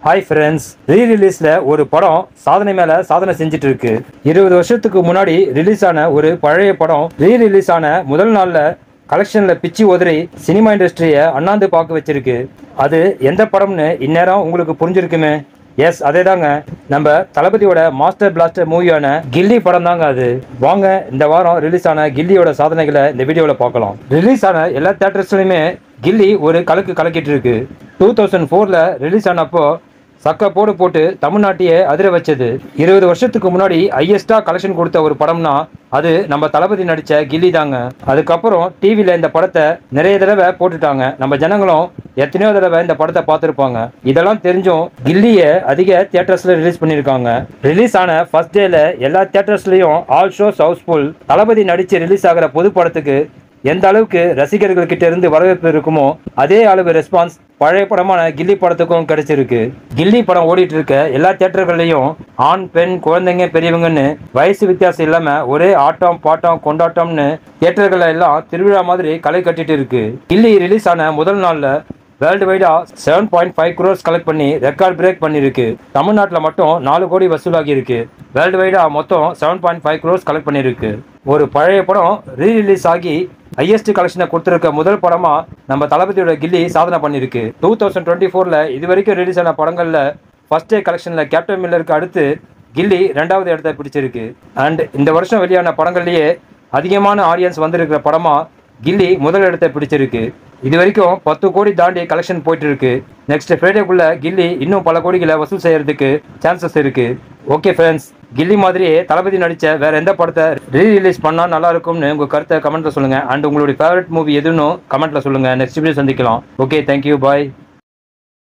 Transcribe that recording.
hi friends ரீ ரிலீஸ்ல ஒரு படம் சாதனை மேல சாதனை செஞ்சுட்டு இருக்கு இருபது வருஷத்துக்கு முன்னாடி ரிலீஸ் ஆன ஒரு பழைய படம் ரீ ரிலீஸ் ஆன முதல் நாள்ல கலெக்ஷன்ல பிச்சு உதறி சினிமா இண்டஸ்ட்ரியை அண்ணாந்து பார்க்க வச்சிருக்கு அது எந்த படம்னு இந்நேரம் உங்களுக்கு புரிஞ்சிருக்குமே எஸ் அதே தாங்க நம்ம தளபதியோட மாஸ்டர் பிளாஸ்டர் மூவியான கில்லி படம் தாங்க அது வாங்க இந்த வாரம் ரிலீஸ் ஆன கில்லியோட சாதனைகளை இந்த வீடியோவில் பார்க்கலாம் ரிலீஸ் ஆன எல்லா தேட்டர்ஸ்லையுமே கில்லி ஒரு கலக்கு கலக்கிட்டு இருக்கு டூ தௌசண்ட் ஃபோரில் ரிலீஸ் ஆனப்போ சக்க போடு போட்டு தமிழ்நாட்டையே அதிர வச்சது இருபது வருஷத்துக்கு முன்னாடி ஹையஸ்டா கலெக்ஷன் கொடுத்த ஒரு படம்னா அது நம்ம தளபதி நடிச்ச கில்லி தாங்க அதுக்கப்புறம் டிவில இந்த படத்தை நிறைய தடவை போட்டுட்டாங்க நம்ம ஜனங்களும் எத்தனையோ தடவை இந்த படத்தை பார்த்துருப்பாங்க இதெல்லாம் தெரிஞ்சும் கில்லிய அதிக தியேட்டர்ஸ்ல ரிலீஸ் பண்ணியிருக்காங்க ரிலீஸ் ஆன ஃபர்ஸ்ட் டேல எல்லா தியேட்டர்ஸ்லயும் ஆல் ஷோஸ் ஹவுஸ்ஃபுல் தளபதி நடிச்சு ரிலீஸ் ஆகிற பொது படத்துக்கு எந்த அளவுக்கு ரசிகர்கள் கிட்ட இருந்து வரவேற்பு இருக்குமோ அதே அளவு ரெஸ்பான்ஸ் பழைய படமான கில்லி படத்துக்கும் கிடைச்சிருக்கு கில்லி படம் ஓடிட்டு இருக்க எல்லா தியேட்டர்கள்லையும் ஆண் பெண் குழந்தைங்க பெரியவங்கன்னு வயசு வித்தியாசம் இல்லாம ஒரே ஆட்டம் பாட்டம் கொண்டாட்டம்னு தியேட்டர்கள் எல்லாம் திருவிழா மாதிரி களை கட்டிட்டு இருக்கு கில்லி ரிலீஸ் ஆன முதல் நாள்ல வேர்ல்டு வைடா seven point five crores collect பண்ணி ரெக்கார்ட் பிரேக் பண்ணியிருக்கு தமிழ்நாட்டில் மட்டும் நாலு கோடி வசூலாகி இருக்கு வேர்ல்டு வைடா மொத்தம் seven point five crores collect பண்ணியிருக்கு ஒரு பழைய படம் ரீ ரிலீஸ் ஆகி ஹையஸ்ட் கலெக்ஷனை கொடுத்துருக்க முதல் படமா நம்ம தளபதியோட கில்லி சாதனை பண்ணியிருக்கு டூ தௌசண்ட் டுவெண்ட்டி ஃபோரில் இது வரைக்கும் ரிலீஸ் ஆன படங்களில் ஃபர்ஸ்ட் டே கலெக்ஷனில் கேப்டன் மில்லருக்கு அடுத்து கில்லி ரெண்டாவது இடத்த பிடிச்சிருக்கு அண்ட் இந்த வருஷம் வெளியான படங்கள்லேயே அதிகமான ஆடியன்ஸ் வந்திருக்கிற படமா கில்லி முதல் இடத்தை பிடிச்சிருக்கு இது வரைக்கும் பத்து கோடி தாண்டி கலெக்ஷன் போயிட்டு இருக்கு நெக்ஸ்ட் ஃப்ரைடேக்குள்ள கில்லி இன்னும் பல கோடிகளை வசூல் செய்யறதுக்கு சான்சஸ் இருக்கு ஓகே ஃப்ரெண்ட்ஸ் கில்லி மாதிரியே தளபதி நடிச்ச வேற எந்த படத்தை ரீ ரிலீஸ் பண்ணா நல்லா இருக்கும்னு உங்க கருத்தை கமெண்ட்ல சொல்லுங்க அண்ட் உங்களுடைய ஃபேவரட் மூவி எதுன்னு கமெண்ட்ல சொல்லுங்க நெக்ஸ்ட் வீடியோ சந்திக்கலாம் ஓகே தேங்க்யூ பாய்